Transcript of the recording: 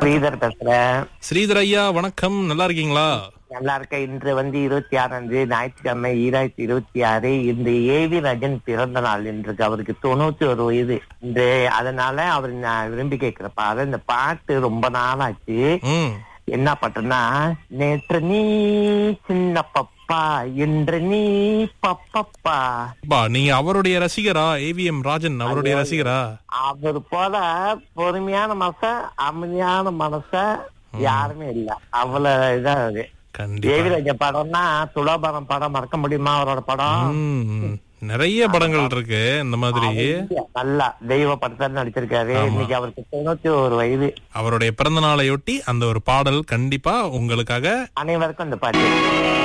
ஸ்ரீதர் பேசுறேன் ஸ்ரீதர் ஐயா வணக்கம் நல்லா இருக்கீங்களா நல்லா இருக்க இன்று வந்து இருபத்தி ஆறாம் தேதி ஞாயிற்றுக்கிழமை ஈராயிரத்தி இருபத்தி ஆறு இன்று ஏவி ரஜன் பிறந்த நாள் இன்றைக்கு அவருக்கு தொண்ணூத்தி ஒரு வயது இன்று அதனால அவர் நான் விரும்பி கேட்கிற பாரு இந்த பாட்டு ரொம்ப நாள் ஆச்சு ம் என்ன பாட்டுன்னா நேற்று நீ சின்ன பப்பா இன்று நீ பப்பப்பா பா நீங்க அவருடைய ரசிகரா ஏவிஎம் ராஜன் அவருடைய ரசிகரா அவர் போல பொறுமையான மனச அமைதியான மனச யாருமே இல்ல அவ்வளவு இதா அது கண்டிப்பா தேவிராஜ படம்னா துலாபாரம் படம் மறக்க முடியுமா அவரோட படம் ம், நிறைய படங்கள் இருக்கு இந்த மாதிரி நல்லா தெய்வ படத்துல நடிச்சிருக்காரு இன்னைக்கு அவருக்கு தொண்ணூத்தி ஒரு வயது அவருடைய பிறந்த நாளையொட்டி அந்த ஒரு பாடல் கண்டிப்பா உங்களுக்காக அனைவருக்கும் இந்த பாட்டு